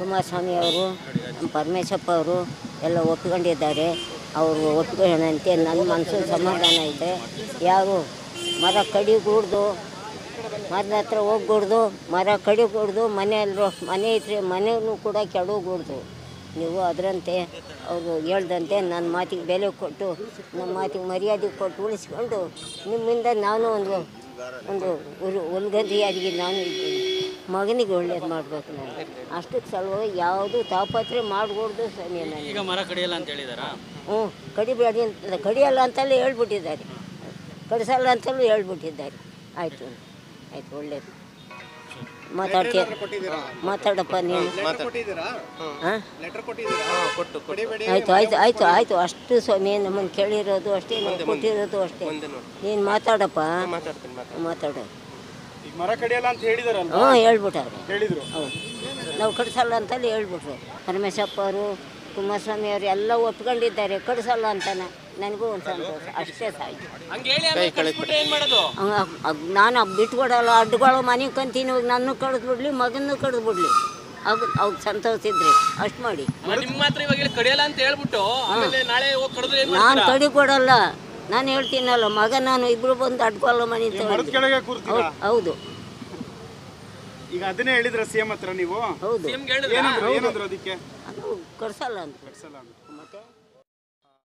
ಕುಮಾರಸ್ವಾಮಿ ಅವರು ಪರಮೇಶಪ್ಪ ಅವರು ಎಲ್ಲ ಒಪ್ಕೊಂಡಿದ್ದಾರೆ ಅವರು ಒಪ್ಕೊಳ್ಳೋಣಂತೆ ನನ್ನ ಮನಸ್ಸು ಸಮಾಧಾನ ಐತೆ ಯಾರು ಮರ ಕಡಿಗೂಡ್ದು ಮರದ ಹತ್ರ ಹೋಗ್ಕೂಡ್ದು ಮರ ಕಡಿಗೂಡ್ದು ಮನೆಯಲ್ಲೂ ಮನೆ ಐತ್ರಿ ಮನೆಯೂ ಕೂಡ ಕೆಡಗೂಡ್ದು ನೀವು ಅದರಂತೆ ಅವರು ಹೇಳ್ದಂತೆ ನನ್ನ ಮಾತಿಗೆ ಬೆಲೆ ಕೊಟ್ಟು ನಮ್ಮ ಮಾತಿಗೆ ಮರ್ಯಾದೆ ಕೊಟ್ಟು ಉಳಿಸ್ಕೊಂಡು ನಿಮ್ಮಿಂದ ನಾನು ಒಂದು ಒಂದು ಉಲ್ ಉಲ್ಗಂಧಿಯಾಗಿ ನಾನು ಇದ್ದೀನಿ ಮಗನಿಗೆ ಒಳ್ಳೇದು ಮಾಡಬೇಕು ನಾನು ಅಷ್ಟಕ್ಕೆ ಸಲುವಾಗಿ ಯಾವುದು ತಾಪತ್ರೆ ಮಾಡಕೂಡ್ದು ಸ್ವಾಮಿ ನನಗೆ ಈಗ ಮರ ಕಡಿಯಲ್ಲ ಅಂತ ಹೇಳಿದಾರಾ ಹ್ಞೂ ಕಡಿಬೇಡಿ ಅಂತ ಕಡಿಯಲ್ಲ ಅಂತಲೇ ಹೇಳ್ಬಿಟ್ಟಿದ್ದಾರೆ ಕಡಿಸಲ್ಲ ಅಂತಲೂ ಹೇಳ್ಬಿಟ್ಟಿದ್ದಾರೆ ಆಯಿತು ಆಯಿತು ಒಳ್ಳೇದು ಮಾತಾಡ್ತೀಯ ಮಾತಾಡಪ್ಪ ನೀನು ಹಾಂ ಆಯಿತು ಆಯಿತು ಆಯಿತು ಆಯಿತು ಅಷ್ಟು ಸ್ವಾಮಿ ನಮ್ಮನ್ನು ಕೇಳಿರೋದು ಅಷ್ಟೇ ನಾವು ಕೊಟ್ಟಿರೋದು ಅಷ್ಟೇ ನೀನು ಮಾತಾಡಪ್ಪ ಮಾತಾಡು ಈಗ ಮರ ಕಡಿಯಲ್ಲ ಅಂತ ಹೇಳಿದಾರಲ್ಲ ಹ್ಞೂ ಹೇಳ್ಬಿಟ್ಟಾರೆ ಹೇಳಿದ್ರು ಹೌದು ನಾವು ಕಡಿಸಲ್ಲ ಅಂತಲೇ ಹೇಳ್ಬಿಟ್ರು ಪರಮೇಶಪ್ಪ ಅವರು ಕುಮಾರಸ್ವಾಮಿ ಅವರು ಎಲ್ಲ ಒಪ್ಕೊಂಡಿದ್ದಾರೆ ಕಡಿಸಲ್ಲ ಅಂತಾನೆ ನನಗೂ ಒಂದು ಸಂತೋಷ ಅಷ್ಟೇ ಸಾಯ್ತು ಹಂಗೆ ಹೇಳಿ ಆಮೇಲೆ ಕಳ್ಸ್ಬಿಟ್ರೆ ಏನ್ ಮಾಡೋದು ಹಂಗ- ಅದ್ ನಾನು ಬಿಟ್ಕೊಡಲ್ಲ ಅಡ್ಗಳು ಮನೆ ಕಂತೀನಿ ನನ್ನ ಕಡ್ದು ಬಿಡ್ಲಿ ಮಗನೂ ಕಡ್ದು ಬಿಡ್ಲಿ ಅವ್ ಅವ್ರು ಸಂತೋಷ ಇದ್ರಿ ಅಷ್ಟು ಮಾಡಿ ಅಮ್ಮ, ನಿಮ್ ಮಾತ್ರ ಇವಾಗ ಇಲ್ಲಿ ಕಡಿಯಲ್ಲ ಅಂತ ಹೇಳ್ಬಿಟ್ಟು ಆಮೇಲೆ ನಾಳೆ ಹೋಗಿ ಕಡಿದ್ರೆ ಏನ್ ನಾನು ಮಾಡ್ತೀರಾ ಕಡಿ ಕೊಡಲ್ಲ ನಾನು ಹೇಳ್ತೀನಲ್ಲ ಮಗ ನಾನು ಇಬ್ರು ಬಂದು ಅಡ್ಕೊಳ್ಳೋ ಮನೆ ಅಂತ ಮರದ ಹೇಳಿದ್ರು. ಕೆಳಗೆ ಕೂರ್ತೀರಾ ಹೌದು ಹೌದು ಈಗ ಅದನ್ನೇ ಹೇಳಿದ್ರ ಸಿಎಂ ಹತ್ರ ನೀವು ಹೌದು ನಿಮ್ಗೆ ಹೇಳಿದ್ರೆ ಏನಂದ್ರು ಏನಂದ್ರು ಅದಕ್ಕೆ ಅದು ಕಡ್ಸಲ್ಲ ಅಂತ ಕಟ್ಸಲ್ಲ ಅಂತ